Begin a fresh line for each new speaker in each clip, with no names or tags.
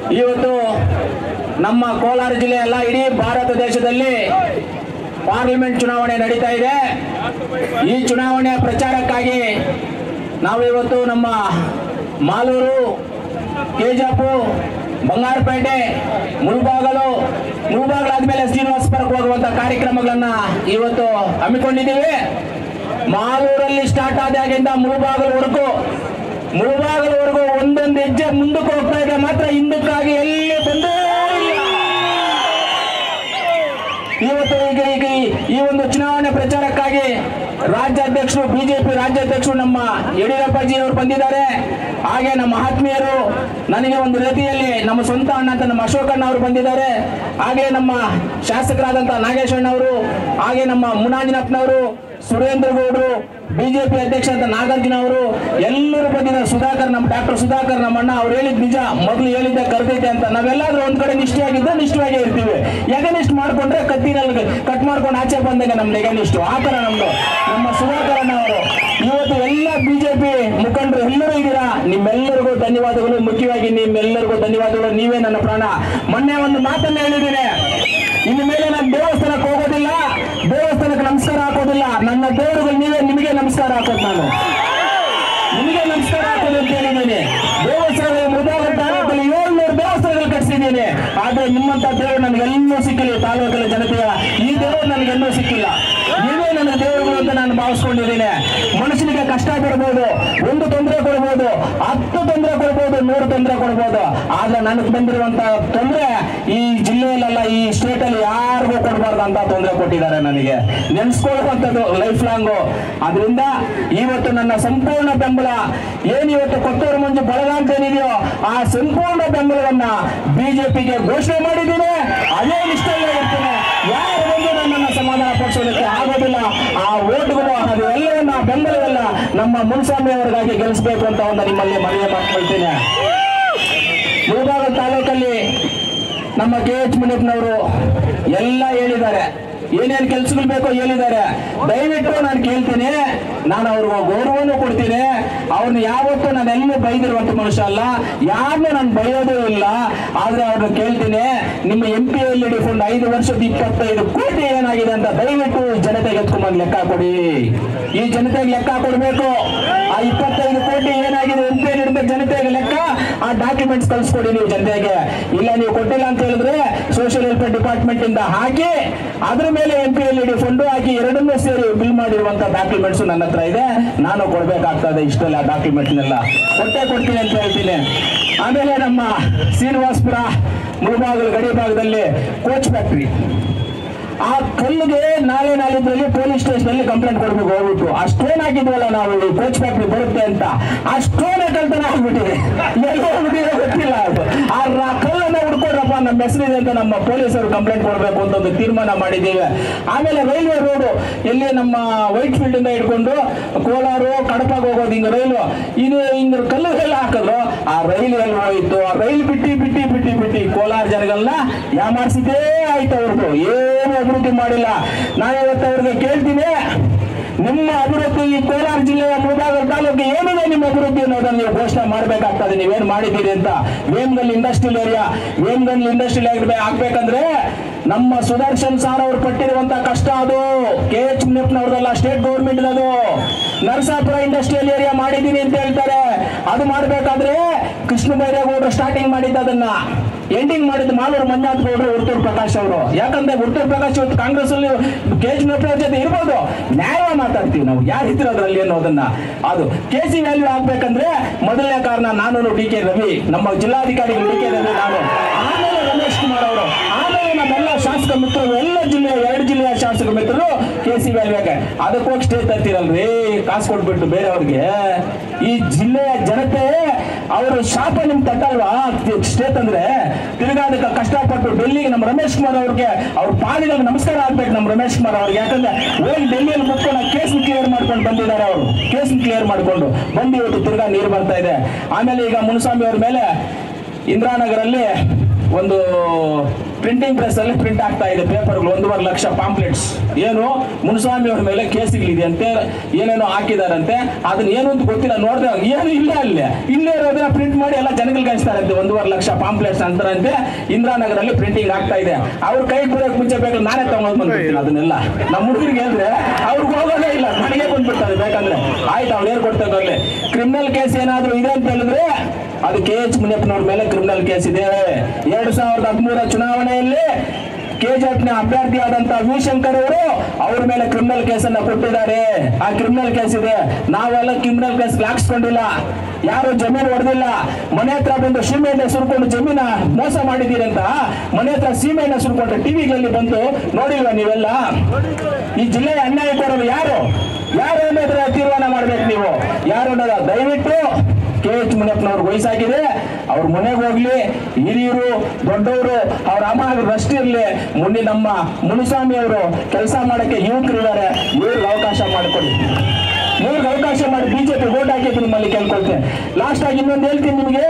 ಇವತ್ತು ನಮ್ಮ ಕೋಲಾರ ಜಿಲ್ಲೆ ಅಲ್ಲ ಇಡೀ ಭಾರತ ದೇಶದಲ್ಲಿ ಪಾರ್ಲಿಮೆಂಟ್ ಚುನಾವಣೆ ನಡೀತಾ ಇದೆ ಈ ಚುನಾವಣೆಯ ಪ್ರಚಾರಕ್ಕಾಗಿ ನಾವು ಇವತ್ತು ನಮ್ಮ ಮಾಲೂರು ಕೆಜಾಪು ಬಂಗಾರಪೇಟೆ ಮುಳುಬಾಗಲು ಮುಳುಬಾಗಲಾದ್ಮೇಲೆ ಶ್ರೀನಿವಾಸಪುರಕ್ಕೆ ಹೋಗುವಂತ ಕಾರ್ಯಕ್ರಮಗಳನ್ನ ಇವತ್ತು ಹಮ್ಮಿಕೊಂಡಿದ್ದೀವಿ ಮಾಲೂರಲ್ಲಿ ಸ್ಟಾರ್ಟ್ ಆದಾಗಿಂದ ಮುಳುಬಾಗಲವರೆಗೂ ಮುಳುಬಾಗಲವರೆಗೂ ಒಂದೊಂದು ಹೆಜ್ಜೆ ಮುಂದಕ್ಕೆ ಹೋಗ್ತಾ ಇದೆ ಮಾತ್ರ ಹಿಂದಕ್ಕಾಗಿ ಎಲ್ಲಿ ಬಂದೇ ಇಲ್ಲ ಇವತ್ತು ಈಗ ಈಗ ಈ- ಈ ಒಂದು ಚುನಾವಣೆ ಪ್ರಚಾರಕ್ಕಾಗಿ ರಾಜ್ಯಾಧ್ಯಕ್ಷರು ಬಿಜೆಪಿ ರಾಜ್ಯಾಧ್ಯಕ್ಷರು ನಮ್ಮ ಯಡಿಯೂರಪ್ಪಾಜಿ ಅವರು ಬಂದಿದ್ದಾರೆ ಹಾಗೆ ನಮ್ಮ ಆತ್ಮೀಯರು ನನಗೆ ಒಂದು ರೀತಿಯಲ್ಲಿ ನಮ್ಮ ಸ್ವಂತ ಅಣ್ಣ ಅಂತ ನಮ್ಮ ಅಶೋಕಣ್ಣ ಅವರು ಬಂದಿದ್ದಾರೆ ಹಾಗೆ ನಮ್ಮ ಶಾಸಕರಾದಂಥ ನಾಗೇಶಣ್ಣ ಅವರು ಹಾಗೆ ನಮ್ಮ ಮುನಾಂಜನಪ್ಪನವರು ಸುರೇಂದ್ರ ಗೌಡರು ಬಿಜೆಪಿ ಅಧ್ಯಕ್ಷ ಅಂತ ನಾಗಾರ್ಜುನ ಅವರು ಎಲ್ಲರೂ ಬಂದಿದ್ದಾರೆ ಸುಧಾಕರ್ ನಮ್ಮ ಡಾಕ್ಟರ್ ಸುಧಾಕರ್ ನಮ್ಮ ಅಣ್ಣ ಅವ್ರು ಹೇಳಿದ್ ನಿಜ ಮೊದಲು ಹೇಳಿದ್ದೆ ಕರೆದೈತೆ ಅಂತ ನಾವೆಲ್ಲಾದ್ರೂ ಒಂದ್ ಕಡೆ ನಿಷ್ಠೆಯಾಗಿದ್ದ ನಿಷ್ಠವಾಗೇ ಇರ್ತೀವಿ ಯಗನಿಷ್ಠ ಮಾಡ್ಕೊಂಡ್ರೆ ಕತ್ತಿನಲ್ಲಿ ಕಟ್ ಮಾಡ್ಕೊಂಡು ಆಚೆ ಬಂದಾಗ ನಮ್ ಯಗನಿಷ್ಠು ಆ ಥರ ನಮ್ದು ನಮ್ಮ ಸುಧಾಕರ್ ಅಣ್ಣ ಅವರು ಇವತ್ತು ಎಲ್ಲ ಬಿಜೆಪಿ ಮುಖಂಡರು ಎಲ್ಲರೂ ಇದ್ದೀರಾ ನಿಮ್ಮೆಲ್ಲರಿಗೂ ಧನ್ಯವಾದಗಳು ಮುಖ್ಯವಾಗಿ ನಿಮ್ಮೆಲ್ಲರಿಗೂ ಧನ್ಯವಾದಗಳು ನೀವೇ ನನ್ನ ಪ್ರಾಣ ಮೊನ್ನೆ ಒಂದು ಮಾತನ್ನ ಹೇಳಿದ್ದೀನಿ ಇನ್ನು ಮೇಲೆ ನಾನು ದೇವಸ್ಥಾನಕ್ಕೆ ಹೋಗೋದಿಲ್ಲ ದೇವಸ್ಥಾನಕ್ಕೆ ನಮಸ್ಕಾರ ಹಾಕೋದಿಲ್ಲ ನನ್ನ ದೇವರುಗಳು ನೀವೇ ನಿಮಗೆ ನಮಸ್ಕಾರ ಹಾಕೋದು ನಾನು ನಿಮಗೆ ನಮಸ್ಕಾರ ಹಾಕೋದು ಅಂತ ಹೇಳಿದ್ದೀನಿ ದೇವಸ್ಥಾನ ಮೃದಾಲ ತಾಲೂಕಲ್ಲಿ ಏಳ್ನೂರು ದೇವಸ್ಥಾನಗಳು ಕಟ್ಸಿದ್ದೀನಿ ಆದ್ರೆ ನಿಮ್ಮಂತ ದೇವರು ನನಗೆ ಎಲ್ಲೂ ಸಿಕ್ಕಿಲ್ಲ ಈ ತಾಲೂಕಿನ ಜನತೆಯ ಈ ದೇವರು ನನಗೆ ಎಲ್ಲೂ ಸಿಕ್ಕಿಲ್ಲ ನೀವೇ ನನ್ನ ದೇವರುಗಳು ಅಂತ ನಾನು ಭಾವಿಸ್ಕೊಂಡಿದ್ದೀನಿ ಮನುಷ್ಯನಿಗೆ ಕಷ್ಟ ಕೊಡ್ಬೋದು ಒಂದು ತೊಂದರೆ ಕೊಡ್ಬೋದು ಹತ್ತು ತೊಂದರೆ ಕೊಡ್ಬೋದು ನೂರು ತೊಂದರೆ ಕೊಡ್ಬೋದು ಆದ್ರೆ ನನಗೆ ಬಂದಿರುವಂತ ತೊಂದರೆ ಈ ಜಿಲ್ಲೆಯಲ್ಲೆಲ್ಲ ಈ ಸ್ಟೇಟ್ ಅಲ್ಲಿ ಯಾರಿಗೂ ಕೊಡಬಾರ್ದು ಅಂತ ತೊಂದರೆ ಕೊಟ್ಟಿದ್ದಾರೆ ನನಗೆ ನೆನ್ಸ್ಕೊಳ್ಳುವಂಥದ್ದು ಲೈಫ್ ಲಾಂಗು ಅದರಿಂದ ಇವತ್ತು ನನ್ನ ಸಂಪೂರ್ಣ ಬೆಂಬಲ ಏನ್ ಇವತ್ತು ಕೊಟ್ಟೂರು ಮಂಜು ಬಳಗ ಅಂತ ಏನಿದೆಯೋ ಆ ಸಂಪೂರ್ಣ ಬೆಂಬಲವನ್ನ ಬಿಜೆಪಿಗೆ ಘೋಷಣೆ ಮಾಡಿದ್ದೀನಿ ಅದೇ ನಿಷ್ಠೆಯಲ್ಲೇ ಇರ್ತೇನೆ ಯಾರು ಬಂದು ನನ್ನನ್ನು ಸಮಾಧಾನ ಪಡಿಸೋದಕ್ಕೆ ಆಗೋದಿಲ್ಲ ಆ ಓಟ್ಗಳು ಅದು ಎಲ್ಲವನ್ನ ಬೆಂಬಲವೆಲ್ಲ ನಮ್ಮ ಮುನ್ಸ್ವಾಮಿ ಅವರಿಗಾಗಿ ಗೆಲ್ಲಿಸಬೇಕು ಅಂತ ಒಂದು ನಿಮ್ಮಲ್ಲಿ ಮನವಿ ಮಾಡ್ಕೊಳ್ತೀನಿ ಮುಳಬಾಗ ತಾಲೂಕಲ್ಲಿ ನಮ್ಮ ಕೆ ಎಚ್ ಮುನಿಯಪ್ಪನವರು ಎಲ್ಲ ಹೇಳಿದ್ದಾರೆ ಏನೇನು ಕೆಲಸಗಳು ಬೇಕೋ ಹೇಳಿದ್ದಾರೆ ದಯವಿಟ್ಟು ನಾನು ಕೇಳ್ತೀನಿ ನಾನು ಅವ್ರಿಗೆ ಗೌರವನೂ ಕೊಡ್ತೀನಿ ಅವ್ರನ್ನ ಯಾವತ್ತೂ ನಾನು ಎಲ್ಲೂ ಬೈದಿರುವಂತ ಮನುಷ್ಯ ಅಲ್ಲ ಯಾರನ್ನೂ ನಾನು ಬೈಯೋದೇ ಇಲ್ಲ ಆದ್ರೆ ಅವ್ರನ್ನ ಕೇಳ್ತೀನಿ ನಿಮ್ಮ M P L D fund ಐದು ವರ್ಷದ ಇಪ್ಪತ್ತೈದು ಕೋಟಿ ಏನಾಗಿದೆ ಅಂತ ದಯವಿಟ್ಟು ಜನತೆಗೆ ಎತ್ಕೊಂಡ್ಬಂದು ಲೆಕ್ಕ ಕೊಡಿ ಈ ಜನತೆಗೆ ಲೆಕ್ಕ ಕೊಡಬೇಕು ಆ ಇಪ್ಪತ್ತೈದು ಕೋಟಿ ಏನಾಗಿದೆ ಎಂ ಪಿ ಎಲ್ ಜನತೆಗೆ ಲೆಕ್ಕ ಆ ಡಾಕ್ಯುಮೆಂಟ್ಸ್ ಕಳ್ಸ್ಕೊಡಿ ನೀವು ಜನತೆಗೆ ಇಲ್ಲ ನೀವು ಕೊಟ್ಟಿಲ್ಲ ಅಂತ ಹೇಳಿದ್ರೆ ಸೋಷಿಯಲ್ ವೆಲ್ಫೇರ್ ಡಿಪಾರ್ಟ್ಮೆಂಟ್ ಇಂದ ಹಾಕಿ ಅದ್ರ ಮೇಲೆ M P L D fund ಹಾಕಿ ಎರಡನ್ನೂ ಸೇರಿ ಬಿಲ್ ಮಾಡಿರುವಂತ ಡಾಕ್ಯುಮೆಂಟ್ಸ್ ನನ್ನ ಹತ್ರ ಇದೆ ನಾನು ಕೊಡ್ಬೇಕಾಗ್ತದೆ ಇಷ್ಟೆಲ್ಲ ಡಾಕ್ಯುಮೆಂಟ್ನೆಲ್ಲ ಕೊಟ್ಟೆ ಕೊಡ್ತೀನಿ ಅಂತ ಹೇಳ್ತೀನಿ ಆಮೇಲೆ ನಮ್ಮ ಶ್ರೀನಿವಾಸಪುರ ಮುಳಬಾಗಲು ಗಡಿ ಭಾಗದಲ್ಲಿ ಕೋಚ್ ಫ್ಯಾಕ್ಟ್ರಿ ಆ ಕಲ್ಲಿಗೆ ನಾಳೆ ನಾಳಿದ್ರಲ್ಲಿ ಪೊಲೀಸ್ ಸ್ಟೇಷನ್ ಅಲ್ಲಿ ಕಂಪ್ಲೇಂಟ್ ಕೊಡ್ಬೇಕು ಹೋಗ್ಬಿಟ್ಟು ಆ ಸ್ಟೋನ್ ಹಾಕಿದ್ವಲ್ಲ ನಾವು ಈ ಕೋಚ್ ಫ್ಯಾಕ್ಟ್ರಿ ಬರುತ್ತೆ ಅಂತ ಆ ಸ್ಟೋನ್ ಕಳ್ತನ ಆಗ್ಬಿಟ್ಟಿದೆ ಎಲ್ಲಿ ಹೋಗ್ಬಿಟ್ಟಿದೆ ಗೊತ್ತಿಲ್ಲ ಅದು ಆ ರ- ಕಲ್ಲನ್ನ ಹುಡ್ಕೊಡ್ರಪ್ಪ ನಮ್ಮ ಹೆಸರಿದೆ ಅಂತ ನಮ್ಮ ಪೊಲೀಸರು ಕಂಪ್ಲೇಂಟ್ ಕೊಡ್ಬೇಕು ಅಂತ ಒಂದು ತೀರ್ಮಾನ ಮಾಡಿದ್ದೀವಿ ಆಮೇಲೆ ರೈಲ್ವೆ ರೋಡು ಎಲ್ಲಿ ನಮ್ಮ ವೈಟ್ ಫೀಲ್ಡ್ ಇಂದ ಹಿಡ್ಕೊಂಡು ಕೋಲಾರ ಕಡಪಾಗ ಹೋಗೋದು ಹಿಂಗ ರೈಲು ಇದು ಹಿಂಗ ಕಲ್ಲುಗೆಲ್ಲ ಹಾಕಿದ್ರು ಆ ರೈಲು ಎಲ್ಲಿ ಹೋಯ್ತು ಆ ರೈಲು ಬಿಟ್ಟಿ ಬಿಟ್ಟಿ ಬಿಟ್ಟಿ ಬಿಟ್ಟಿ ಕೋಲಾರ ಜನಗಳನ್ನ ಯಾಮಾರಿಸಿದ್ದೇ ಆಯ್ತು ಅವ್ರದ್ದು ಏನು ಅಭಿವೃದ್ಧಿ ಮಾಡಿಲ್ಲ ನಾನು ಇವತ್ತು ಅವ್ರಿಗೆ ಕೇಳ್ತೀನಿ ನಿಮ್ಮ ಅಭಿವೃದ್ಧಿ ಈ ಕೋಲಾರ ಜಿಲ್ಲೆಯ ಮುಳಬಾಗಲ್ ತಾಲೂಕು ಏನಿದೆ ನಿಮ್ಮ ಅಭಿವೃದ್ಧಿ ಅನ್ನೋದನ್ನ ನೀವು ಘೋಷಣೆ ಮಾಡಬೇಕಾಗ್ತದೆ ನೀವೇನ್ ಮಾಡಿದ್ದೀರಿ ಅಂತ Vemgal industrial area Vemgal industrial area ಆಗ್ಬೇಕಂದ್ರೆ ನಮ್ಮ ಸುದರ್ಶನ್ ಸಾರ್ ಅವ್ರು ಪಟ್ಟಿರುವಂತ ಕಷ್ಟ ಅದು ಕೆ ಎಚ್ ಮುನಿಯಪ್ಪನವ್ರದಲ್ಲ ಸ್ಟೇಟ್ ಗೌರ್ಮೆಂಟ್ ಅದು ನರಸಾಪುರ ಇಂಡಸ್ಟ್ರಿಯಲ್ ಏರಿಯಾ ಮಾಡಿದ್ದೀನಿ ಅಂತ ಹೇಳ್ತಾರೆ ಅದು ಮಾಡ್ಬೇಕಾದ್ರೆ ಕೃಷ್ಣ ಬೈರೇಗೌಡರು ಸ್ಟಾರ್ಟಿಂಗ್ ಮಾಡಿದ್ದು ಅದನ್ನ ಎಂಡಿಂಗ್ ಮಾಡಿದ್ದು ಮಾಲೂರು ಮಂಜಾತ್ ಗೌಡರು ಉರ್ತೂರು ಪ್ರಕಾಶ್ ಅವರು ಯಾಕಂದ್ರೆ ಉರ್ತೂರು ಪ್ರಕಾಶ್ ಇವತ್ತು ಕಾಂಗ್ರೆಸ್ ಅಲ್ಲಿ ಕೆ ಜಿ ಜೊತೆ ಇರ್ಬೋದು ನ್ಯಾಯ ಮಾತಾಡ್ತೀವಿ ನಾವು ಯಾರಿದ್ರು ಅದರಲ್ಲಿ ಅನ್ನೋದನ್ನ ಅದು ಕೆ ಸಿ ವ್ಯಾಲ್ಯೂ ಆಗ್ಬೇಕಂದ್ರೆ ಮೊದಲನೇ ಕಾರಣ ನಾನು ಡಿ ಕೆ ರವಿ ನಮ್ಮ ಜಿಲ್ಲಾಧಿಕಾರಿಗಳು ಡಿ ಕೆ ರವಿ ನಾನು ಆಮೇಲೆ ರಮೇಶ್ ಕುಮಾರ್ ಅವರು ಆಮೇಲೆ ನಮ್ಮೆಲ್ಲ ಶಾಸಕ ಮಿತ್ರರು ಎಲ್ಲ ಜಿಲ್ಲೆಯ ಎರಡು ಜಿಲ್ಲೆಯ ಶಾಸಕ ಮಿತ್ರರು ಕೆ ಸಿ ವ್ಯಾಲ್ಯೂಗೆ ಅದಕ್ಕೆ ಹೋಗಿ ಸ್ಟೇ ತರ್ತೀರಲ್ರಿ ಕಾಸು ಕೊಟ್ಬಿಟ್ಟು ಬೇರೆಯವ್ರಿಗೆ ಈ ಜಿಲ್ಲೆಯ ಜನತೆ ಅವರು ಶಾಪ ನಿಮ್ ತಟ್ಟಲ್ವಾ ಸ್ಟೇ ತಂದ್ರೆ ತಿರ್ಗಾ ಅದಕ್ಕೆ ಕಷ್ಟಪಟ್ಟು ಡೆಲ್ಲಿಗೆ ನಮ್ಮ ರಮೇಶ್ ಕುಮಾರ್ ಅವ್ರಿಗೆ ಅವ್ರ ಪಾಲಿಗೆ ನಮಸ್ಕಾರ ಆಗ್ಬೇಕು ನಮ್ಮ ರಮೇಶ್ ಕುಮಾರ್ ಅವ್ರಿಗೆ ಯಾಕಂದ್ರೆ ಹೋಗಿ ಡೆಲ್ಲಿಯಲ್ಲಿ ಮುಟ್ಕೊಂಡು ಕೇಸ್ ಕ್ಲಿಯರ್ ಮಾಡ್ಕೊಂಡು ಬಂದಿದ್ದಾರೆ ಅವರು ಕೇಸ್ ಕ್ಲಿಯರ್ ಮಾಡ್ಕೊಂಡು ಬಂದು ಇವತ್ತು ತಿರ್ಗಾ ನೀರು ಬರ್ತಾ ಇದೆ ಆಮೇಲೆ ಈಗ ಮುನಿಸ್ವಾಮಿ ಅವ್ರ ಮೇಲೆ ಇಂದಿರಾನಗರಲ್ಲಿ ಒಂದು ಪ್ರಿಂಟಿಂಗ್ ಪ್ರೆಸ್ ಅಲ್ಲಿ ಪ್ರಿಂಟ್ ಆಗ್ತಾ ಇದೆ ಪೇಪರ್ಗಳು ಒಂದೂವರೆ ಲಕ್ಷ ಪಾಂಪ್ಲೆಟ್ಸ್ ಏನು ಮುನಿಸ್ವಾಮಿ ಅವ್ರ ಮೇಲೆ ಕೇಸುಗಳಿದೆ ಅಂತೆ ಏನೇನೋ ಹಾಕಿದಾರಂತೆ ಅದನ್ನ ಏನು ಅಂತ ಗೊತ್ತಿಲ್ಲ ನೋಡಿದ್ರೆ ಏನು ಇಲ್ಲ ಅಲ್ಲಿ ಇಲ್ಲೇ ಇರೋದನ್ನ ಪ್ರಿಂಟ್ ಮಾಡಿ ಎಲ್ಲ ಜನಗಳಿಗೆ ಹಂಚ್ತಾರಂತೆ ಒಂದೂವರೆ ಲಕ್ಷ ಪಾಂಪ್ಲೆಟ್ಸ್ ಅಂತಾರಂತೆ ಇಂದಿರಾನಗರಲ್ಲಿ ಪ್ರಿಂಟಿಂಗ್ ಆಗ್ತಾ ಇದೆ ಅವ್ರ ಕೈ ಬರೋಕ್ ಮುಂಚೆ ಬೇಕು ನಾನೇ ತಗೊಂಡ್ ಬಂದ್ಬಿಡ್ತೀನಿ ಅದನ್ನೆಲ್ಲ ನಮ್ಮ ಹುಡುಗರಿಗೆ ಹೇಳಿದ್ರೆ ಅವ್ರಿಗೆ ಹೋಗೋದೇ ಇಲ್ಲ ನನಗೆ ಬಂದ್ಬಿಡ್ತಾರೆ ಬೇಕಂದ್ರೆ ಆಯ್ತು ಅವ್ರು ಏನ್ ಕೊಡ್ತಾರೆ ಬರ್ಲಿ ಕ್ರಿಮಿನಲ್ ಕೇಸ್ ಏನಾದ್ರು ಇದೆ ಅಂತ ಹೇಳಿದ್ರೆ ಅದು ಕೆ ಎಚ್ ಮುನಿಯಪ್ಪನವ್ರ ಮೇಲೆ ಕ್ರಿಮಿನಲ್ ಕೇಸ್ ಇದೆ ಎರಡ್ ಸಾವಿರದ ಹದಿಮೂರ ಚುನಾವಣೆಯಲ್ಲಿ ಕೆಜೆಎಫ್ನ ಅಭ್ಯರ್ಥಿ ಆದಂತ ವಿ ಶಂಕರ್ ಅವರು ಅವ್ರ ಮೇಲೆ ಕ್ರಿಮಿನಲ್ ಕೇಸನ್ನ ಕೊಟ್ಟಿದ್ದಾರೆ ಆ ಕ್ರಿಮಿನಲ್ ಕೇಸ್ ಇದೆ ನಾವೆಲ್ಲ ಕ್ರಿಮಿನಲ್ ಕೇಸ್ ಹಾಕ್ಸ್ಕೊಂಡಿಲ್ಲ ಯಾರು ಜಮೀನು ಹೊಡೆದಿಲ್ಲ ಮನೆ ಹತ್ರ ಬಂದು ಸೀಮೆಎಣ್ಣೆ ಸುರ್ಕೊಂಡು ಜಮೀನ ಮೋಸ ಮಾಡಿದ್ದೀರಿ ಅಂತ ಮನೆ ಹತ್ರ ಸೀಮೆಎಣ್ಣೆ ಸುರ್ಕೊಂಡ್ರೆ ಟಿವಿಗಳಲ್ಲಿ ಬಂದು ನೋಡಿಲ್ವಾ ನೀವೆಲ್ಲ ಈ ಜಿಲ್ಲೆಯ ಅನ್ಯಾಯಕ್ಕೋರರು ಯಾರು ಯಾರು ಅನ್ನೋದ್ರ ತೀರ್ಮಾನ ಮಾಡ್ಬೇಕು ನೀವು ಯಾರು ಅನ್ನೋದ ದಯವಿಟ್ಟು ಕೆ ಎಚ್ ಮುನಿಯಪ್ಪನವ್ರ ವಯಸ್ಸಾಗಿದೆ ಅವ್ರ ಮನೆಗೆ ಹೋಗ್ಲಿ ಹಿರಿಯರು ದೊಡ್ಡವರು ಅವ್ರ ಅಮ್ಮ ರಸ್ಟ್ ಇರ್ಲಿ ಮುಂದೆ ನಮ್ಮ ಮುನಿಸ್ವಾಮಿ ಅವರು ಕೆಲಸ ಮಾಡಕ್ಕೆ ಯುವಕರಿದ್ದಾರೆ ಇವ್ರಿಗೆ ಅವಕಾಶ ಮಾಡಿಕೊಡಿ ಇವ್ರಿಗೆ ಅವಕಾಶ ಮಾಡಿ ಬಿಜೆಪಿ ಓಟ್ ಹಾಕಿದ್ದು ನಿಮ್ಮಲ್ಲಿ ಕೇಳ್ಕೊಳ್ತೇನೆ ಲಾಸ್ಟ್ ಆಗಿ ಇನ್ನೊಂದು ಹೇಳ್ತೀನಿ ನಿಮಗೆ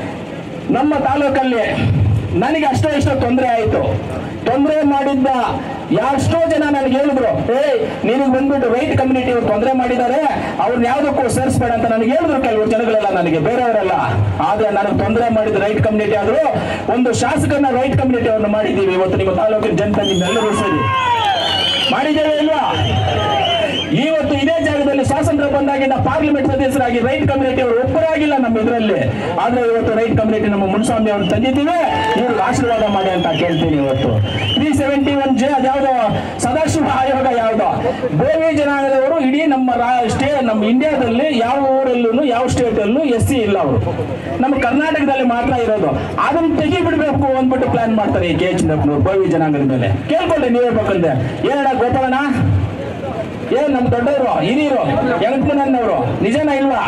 ನಮ್ಮ ತಾಲೂಕಲ್ಲಿ ನನಗೆ ಅಷ್ಟೋ ಇಷ್ಟೋ ತೊಂದರೆ ಆಯಿತು ತೊಂದರೆ ಮಾಡಿದ್ದ ಎಷ್ಟೋ ಜನ ನನಗೆ ಹೇಳಿದ್ರು ಏ ನಿನಗೆ ಬಂದ್ಬಿಟ್ಟು ರೈಟ್ ಕಮ್ಯುನಿಟಿ ಅವ್ರು ತೊಂದರೆ ಮಾಡಿದ್ದಾರೆ ಅವ್ರನ್ನ ಯಾವ್ದಕ್ಕೂ ಸೇರಿಸ್ಬೇಡ ಅಂತ ನನಗೆ ಹೇಳಿದ್ರು ಕೆಲವರು ಜನಗಳೆಲ್ಲ ನನಗೆ ಬೇರೆಯವರೆಲ್ಲ ಆದ್ರೆ ನನಗೆ ತೊಂದರೆ ಮಾಡಿದ ರೈಟ್ ಕಮ್ಯುನಿಟಿ ಆದ್ರೂ ಒಂದು ಶಾಸಕನ ರೈಟ್ ಕಮ್ಯುನಿಟಿ ಅವ್ರನ್ನ ಮಾಡಿದ್ದೀವಿ ಇವತ್ತು ನಿಮ್ಮ ತಾಲೂಕಿನ ಜನತೆ ನಿಮ್ಮೆಲ್ಲರೂ ಸೇರಿ ಮಾಡಿದ್ದೇವೆ ಇಲ್ವಾ ಇವತ್ತು ಇದೇ ಜಾಗದಲ್ಲಿ ಸ್ವಾತಂತ್ರ್ಯ ಬಂದಾಗಿಂದ ಪಾರ್ಲಿಮೆಂಟ್ ಸದಸ್ಯರಾಗಿ ರೈಟ್ ಕಮ್ಯುನಿಟಿ ಅವರು ಒಬ್ಬರಾಗಿಲ್ಲ ನಮ್ಮ ಇದರಲ್ಲಿ ಆದ್ರೆ ಇವತ್ತು ರೈಟ್ ಕಮ್ಯುನಿಟಿ ನಮ್ಮ ಮುನ್ಸ್ವಾಮಿ ಅವರು ತಂದಿದ್ದೀವಿ ಇವ್ರಿಗೆ ಆಶೀರ್ವಾದ ಮಾಡಿ ಅಂತ ಕೇಳ್ತೀನಿ ಇವತ್ತು ತ್ರೀ ಸೆವೆಂಟಿ ಒನ್ ಜೆ ಅದ್ಯಾವುದೋ ಸದಾಶಿವ ಆಯೋಗ ಯಾವ್ದೋ ಗೋವಿ ಜನಾಂಗದವರು ಇಡೀ ನಮ್ಮ ರಾ- ಸ್ಟೇ ನಮ್ಮ ಇಂಡಿಯಾದಲ್ಲಿ ಯಾವ ಊರಲ್ಲೂ ಯಾವ ಸ್ಟೇಟ್ ಅಲ್ಲೂ ಎಸ್ ಸಿ ಇಲ್ಲ ಅವರು ನಮ್ಮ ಕರ್ನಾಟಕದಲ್ಲಿ ಮಾತ್ರ ಇರೋದು ಅದನ್ನ ತೆಗಿ ಬಿಡ್ಬೇಕು ಅಂದ್ಬಿಟ್ಟು ಪ್ಲಾನ್ ಮಾಡ್ತಾರೆ ಈ ಕೆ ಎಚ್ ಗೋವಿ ಜನಾಂಗದ ಮೇಲೆ ಕೇಳ್ಕೊಳ್ಳಿ ನೀವೇ ಬೇಕಂದ್ರೆ ಏನಡ ಗೋಪಾಲಣ್ಣ ಏನ್ ನಮ್ ದೊಡ್ಡವರು ಹಿರಿಯರು ಯಂಗ್ಮನನ್ನವರು ನಿಜನ ಇಲ್ವಾ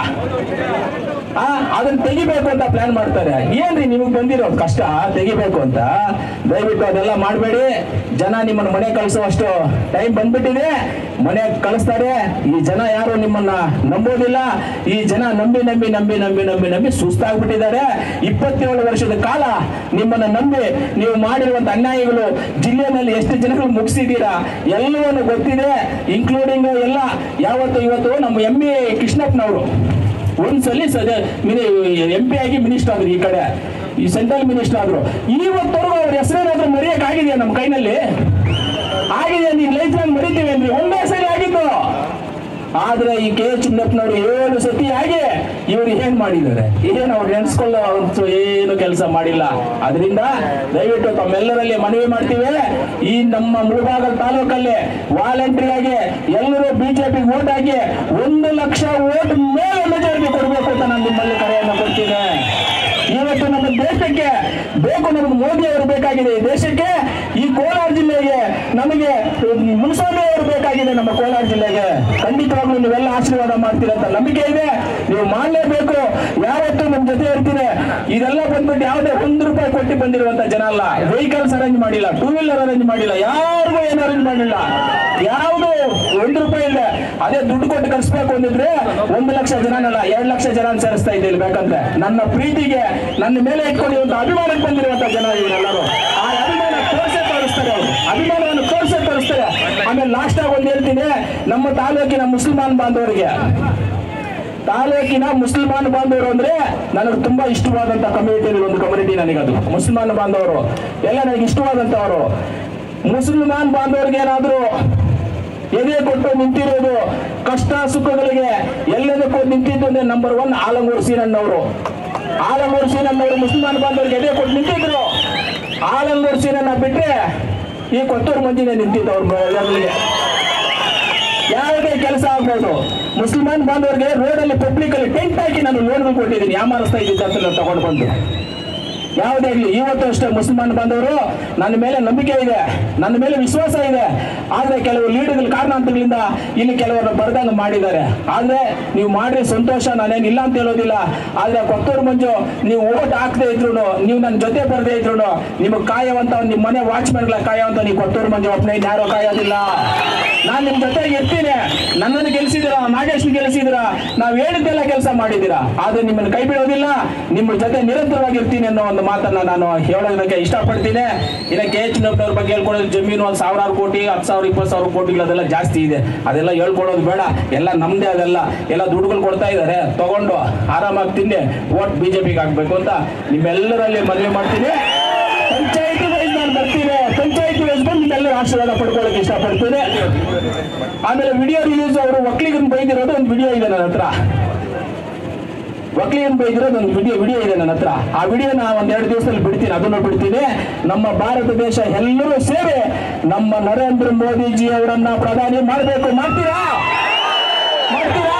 ಆ ಅದನ್ನ ತೆಗಿಬೇಕು ಅಂತ ಪ್ಲಾನ್ ಮಾಡ್ತಾರೆ ಏನ್ರಿ ನಿಮಗೆ ಬಂದಿರೋ ಕಷ್ಟ ತೆಗಿಬೇಕು ಅಂತ ದಯವಿಟ್ಟು ಅದೆಲ್ಲ ಮಾಡಬೇಡಿ ಜನ ನಿಮ್ಮನ್ನ ಮನೆ ಕಳಿಸುವಷ್ಟು ಟೈಮ್ ಬಂದ್ಬಿಟ್ಟಿದೆ ಮನೆ ಕಳಿಸ್ತಾರೆ ಈ ಜನ ಯಾರು ನಿಮ್ಮನ್ನ ನಂಬೋದಿಲ್ಲ ಈ ಜನ ನಂಬಿ ನಂಬಿ ನಂಬಿ ನಂಬಿ ನಂಬಿ ನಂಬಿ ಸುಸ್ತಾಗ್ಬಿಟ್ಟಿದ್ದಾರೆ ಇಪ್ಪತ್ತೇಳು ವರ್ಷದ ಕಾಲ ನಿಮ್ಮನ್ನ ನಂಬಿ ನೀವು ಮಾಡಿರುವಂತ ಅನ್ಯಾಯಗಳು ಜಿಲ್ಲೆಯಲ್ಲಿ ಎಷ್ಟು ಜನಗಳು ಮುಗಿಸಿದ್ದೀರಾ ಎಲ್ಲವನ್ನು ಗೊತ್ತಿದೆ ಇನ್ಕ್ಲೂಡಿಂಗ್ ಎಲ್ಲ ಯಾವತ್ತು ಇವತ್ತು ನಮ್ಮ ಎಂ ಎ ಕೃಷ್ಣಪ್ಪನವರು ಒಂದ್ಸಲಿ ಸದ ಎಂ ಪಿ ಆಗಿ ಮಿನಿಸ್ಟರ್ ಆದ್ರು ಈ ಕಡೆ ಈ ಸೆಂಟ್ರಲ್ ಮಿನಿಸ್ಟರ್ ಆದ್ರು ಇವತ್ತವರೆಗೂ ಅವ್ರ ಹೆಸರೇನಾದ್ರೂ ಮರೆಯಕ್ ಆಗಿದೆಯಾ ನಮ್ಮ ಕೈನಲ್ಲಿ ಆಗಿದೆ ನೀವು ಲೈಫ್ ನಾನು ಮರಿತೀವಿ ಅಂದ್ರೆ ಒಂದೇ ಸರಿ ಆಗಿದ್ದು ಆದ್ರೆ ಈ ಕೆ ಚಿನ್ನಪ್ಪನವರು ಏಳು ಸತಿ ಆಗಿ ಇವರು ಏನ್ ಮಾಡಿದ್ದಾರೆ ಏನು ಅವ್ರು ನೆನ್ಸ್ಕೊಳ್ಳೋ ಅವ್ರು ಏನು ಕೆಲಸ ಮಾಡಿಲ್ಲ ಅದರಿಂದ ದಯವಿಟ್ಟು ತಮ್ಮೆಲ್ಲರಲ್ಲಿ ಮನವಿ ಮಾಡ್ತೀವಿ ಈ ನಮ್ಮ ಮುಳಬಾಗಲ ತಾಲೂಕಲ್ಲಿ ವಾಲಂಟ್ರಿ ಆಗಿ ಎಲ್ಲರೂ ಬಿಜೆಪಿ ವೋಟ್ ಹಾಕಿ ಒಂದು ಲಕ್ಷ ವೋಟ್ ಮೇಲೆ ಮೆಜಾರಿಟಿ ಕೊಡಬೇಕು ಅಂತ ನಾನು ನಿಮ್ಮಲ್ಲಿ ಕರೆಯನ್ನು ಕೊಡ್ತೀನಿ ಇವತ್ತು ನಮ್ಮ ದೇಶಕ್ಕೆ ಬೇಕು ನಮಗೆ ಮೋದಿ ಅವರು ಬೇಕಾಗಿದೆ ಈ ದೇಶಕ್ಕೆ ಈ ಕೋಲಾರ ಜಿಲ್ಲೆಗೆ ನಮಗೆ ಮುನ್ಸ್ವಾಮಿ ಅವರು ಬೇಕಾಗಿದೆ ನಮ್ಮ ಕೋಲಾರ ಜಿಲ್ಲೆಗೆ ಖಂಡಿತವಾಗ್ಲೂ ನೀವೆಲ್ಲ ಆಶೀರ್ವಾದ ಮಾಡ್ತೀರಂತ ನಂಬಿಕೆ ಇದೆ ನೀವು ಮಾಡಲೇಬೇಕು ಯಾವತ್ತೂ ನಮ್ಮ ಜೊತೆ ಇರ್ತೀನಿ ಇದೆಲ್ಲ ಬಂದ್ಬಿಟ್ಟು ಯಾವುದೇ ಒಂದು ರೂಪಾಯಿ ಕೊಟ್ಟು ಬಂದಿರುವಂತ ಜನ ಅಲ್ಲ ವೆಹಿಕಲ್ಸ್ ಅರೇಂಜ್ ಮಾಡಿಲ್ಲ ಟೂ ವೀಲರ್ ಅರೇಂಜ್ ಮಾಡಿಲ್ಲ ಯಾರಿಗೂ ಏನು ಅರೇಂಜ್ ಮಾಡಿಲ್ಲ ಯಾವುದು ಒಂದು ರೂಪಾಯಿ ಇಲ್ಲ ಅದೇ ದುಡ್ಡು ಕೊಟ್ಟು ಕಳಿಸ್ಬೇಕು ಅಂದಿದ್ರೆ ಒಂದು ಲಕ್ಷ ಜನನಲ್ಲ ಎರಡು ಲಕ್ಷ ಜನ ಸೇರಿಸ್ತಾ ಇದ್ದೀನಿ ಬೇಕಂದ್ರೆ ನನ್ನ ಪ್ರೀತಿಗೆ ನನ್ನ ಮೇಲೆ ಇಟ್ಕೊಂಡಿರುವಂತ ಅಭಿಮಾನಕ್ಕೆ ಬಂದಿರುವಂತ ಜನ ಇವರೆಲ್ಲರೂ ಆ ಅಭಿಮಾನ ತೋರ್ಸೇ ತೋರಿಸ್ತಾರೆ ಅವರು ಅಭಿಮಾನವನ್ನು ತೋರ್ಸೇ ತೋರಿಸ್ತಾರೆ ಆಮೇಲೆ ಲಾಸ್ಟ್ ಆಗಿ ಒಂದು ಹೇಳ್ತೀನಿ ನಮ್ಮ ತಾಲೂಕಿನ ಮುಸಲ್ಮಾನ್ ಬಾಂಧವರಿಗೆ ತಾಲೂಕಿನ ಮುಸಲ್ಮಾನ್ ಬಾಂಧವರು ಅಂದ್ರೆ ನನಗೆ ತುಂಬಾ ಇಷ್ಟವಾದಂತ ಕಮ್ಯುನಿಟಿ ಒಂದು ಕಮ್ಯುನಿಟಿ ನನಗದು ಮುಸಲ್ಮಾನ್ ಬಾಂಧವರು ಎಲ್ಲ ನನಗೆ ಇಷ್ಟವಾದಂತವರು ಮುಸಲ್ಮಾನ್ ಬಾಂಧವರಿಗೆ ಏನಾದ್ರು ಎದೆ ಕೊಟ್ಟು ನಿಂತಿರೋದು ಕಷ್ಟ ಸುಖಗಳಿಗೆ ಎಲ್ಲದಕ್ಕೂ ನಿಂತಿದ್ದು ಅಂದ್ರೆ ನಂಬರ್ ಒನ್ ಆಲಂಗೂರು ಸೀನಣ್ಣವರು ಆಲಂಗೂರು ಸೀನಣ್ಣವರು ಮುಸಲ್ಮಾನ್ ಬಾಂಧವರಿಗೆ ಎದೆ ಕೊಟ್ಟು ನಿಂತಿದ್ರು ಆಲಂಗೂರು ಸೀನಣ್ಣ ಬಿಟ್ರೆ ಈ ಕೊತ್ತೂರು ಮಂದಿನೇ ನಿಂತಿದ್ದು ಅವ್ರ ಎಲ್ಲರಿಗೆ ಯಾವುದೇ ಕೆಲಸ ಆಗ್ಬೋದು ಮುಸಲ್ಮಾನ್ ಬಾಂಧವರಿಗೆ ರೋಡಲ್ಲಿ ಪಬ್ಲಿಕ್ ಅಲ್ಲಿ ಟೆಂಟ್ ಹಾಕಿ ನಾನು ಲೋನ್ಗಳು ಕೊಟ್ಟಿದ್ದೀನಿ ಯಾಮಾರಿಸ್ತಾ ಇದ್ದಿದ್ದ ಅಂತ ನಾನು ತಗೊಂಡು ಬಂದು ಯಾವುದೇ ಆಗಲಿ ಇವತ್ತು ಅಷ್ಟೇ ಮುಸಲ್ಮಾನ್ ಬಾಂಧವರು ನನ್ನ ಮೇಲೆ ನಂಬಿಕೆ ಇದೆ ನನ್ನ ಮೇಲೆ ವಿಶ್ವಾಸ ಇದೆ ಆದ್ರೆ ಕೆಲವು ಲೀಡರ್ಗಳ ಕಾರಣಾಂತರಗಳಿಂದ ಇಲ್ಲಿ ಕೆಲವರು ಬರ್ದಂಗ ಮಾಡಿದ್ದಾರೆ ಆದ್ರೆ ನೀವು ಮಾಡ್ರಿ ಸಂತೋಷ ನಾನೇನು ಇಲ್ಲ ಅಂತ ಹೇಳೋದಿಲ್ಲ ಆದ್ರೆ ಕೊತ್ತೂರು ಮಂಜು ನೀವು ಓಟ್ ಹಾಕದೇ ಇದ್ರು ನೀವು ನನ್ನ ಜೊತೆ ಬರದೇ ಇದ್ರು ನಿಮಗೆ ಕಾಯುವಂತ ನಿಮ್ಮ ಮನೆ ವಾಚ್ಮನ್ಗಳ ಕಾಯುವಂತ ನೀವು ಕೊತ್ತೂರು ಮಂಜು ಒಬ್ಬನೇ ಯಾರೋ ಕಾಯೋದಿಲ್ಲ ನಾನು ನಿಮ್ ಜೊತೆಗೆ ಇರ್ತೀನಿ ನನ್ನನ್ನು ಗೆಲ್ಸಿದಿರಾ ನಾಗೇಶ್ ಗೆಲ್ಸಿದಿರಾ ನಾವ್ ಹೇಳಿದ್ದೆಲ್ಲ ಕೆಲಸ ಮಾಡಿದ್ದೀರಾ ಆದ್ರೆ ನಿಮ್ಮನ್ನು ಕೈ ಬಿಡೋದಿಲ್ಲ ನಿಮ್ಮ ಜೊತೆ ನಿರಂತರವಾಗಿ ಇರ್ತೀನಿ ಅನ್ನೋ ಒಂದು ಮಾತನ್ನ ನಾನು ಹೇಳೋದಕ್ಕೆ ಇಷ್ಟಪಡ್ತೀನಿ ಇನ್ನು ಕೆ ಎಚ್ ನವ್ರ ಬಗ್ಗೆ ಹೇಳ್ಕೊಳ್ಳೋದು ಜಮೀನು ಒಂದು ಸಾವಿರಾರು ಕೋಟಿ ಹತ್ತು ಸಾವಿರ ಇಪ್ಪತ್ತು ಸಾವಿರ ಕೋಟಿಗಳು ಅದೆಲ್ಲ ಜಾಸ್ತಿ ಇದೆ ಅದೆಲ್ಲ ಹೇಳ್ಕೊಳ್ಳೋದು ಬೇಡ ಎಲ್ಲ ನಮ್ದೇ ಅದೆಲ್ಲ ಎಲ್ಲ ದುಡ್ಡುಗಳು ಕೊಡ್ತಾ ಇದ್ದಾರೆ ತಗೊಂಡು ಆರಾಮಾಗಿ ತಿನ್ನಿ ಓಟ್ ಬಿಜೆಪಿಗೆ ಹಾಕ್ಬೇಕು ಅಂತ ನಿಮ್ಮೆಲ್ಲರಲ್ಲಿ ಮನವಿ ಮಾಡ್ತೀನಿ ಪಂಚಾಯತಿ ವೈಸ್ ನಾನು ಬರ್ತೀನಿ ಪಂಚಾಯತಿ ವೈಸ್ ಬಂದು ನಿಮ್ಮೆಲ್ಲರ ಆಶೀರ್ವಾದ ಪಡ್ಕೊಳ್ಳೋಕೆ ಇಷ್ಟಪಡ್ತೀನಿ ಆಮೇಲೆ ವಿಡಿಯೋ ರಿಲೀಸ್ ಅವರು ಒಕ್ಲಿಗನ್ ಬೈದಿರೋದು ಒಂದು ವಿಡಿಯೋ ಇದೆ ನನ್ನ ಹತ್ರ ಒಕ್ಲಿಗನ್ ಬೈದಿರೋದು ಒಂದು ವಿಡಿಯೋ ವಿಡಿಯೋ ಇದೆ ನನ್ನ ಹತ್ರ ಆ ವಿಡಿಯೋನ ಒಂದೆರಡು ದಿವಸದಲ್ಲಿ ಬಿಡ್ತೀನಿ ಅದನ್ನು ಬಿಡ್ತೀನಿ ನಮ್ಮ ಭಾರತ ದೇಶ ಎಲ್ಲರೂ ಸೇರಿ ನಮ್ಮ ನರೇಂದ್ರ ಮೋದಿಜಿ ಅವರನ್ನ ಪ್ರಧಾನಿ ಮಾಡಬೇಕು ಮಾಡ್ತೀರಾ ಮಾಡ್ತೀರಾ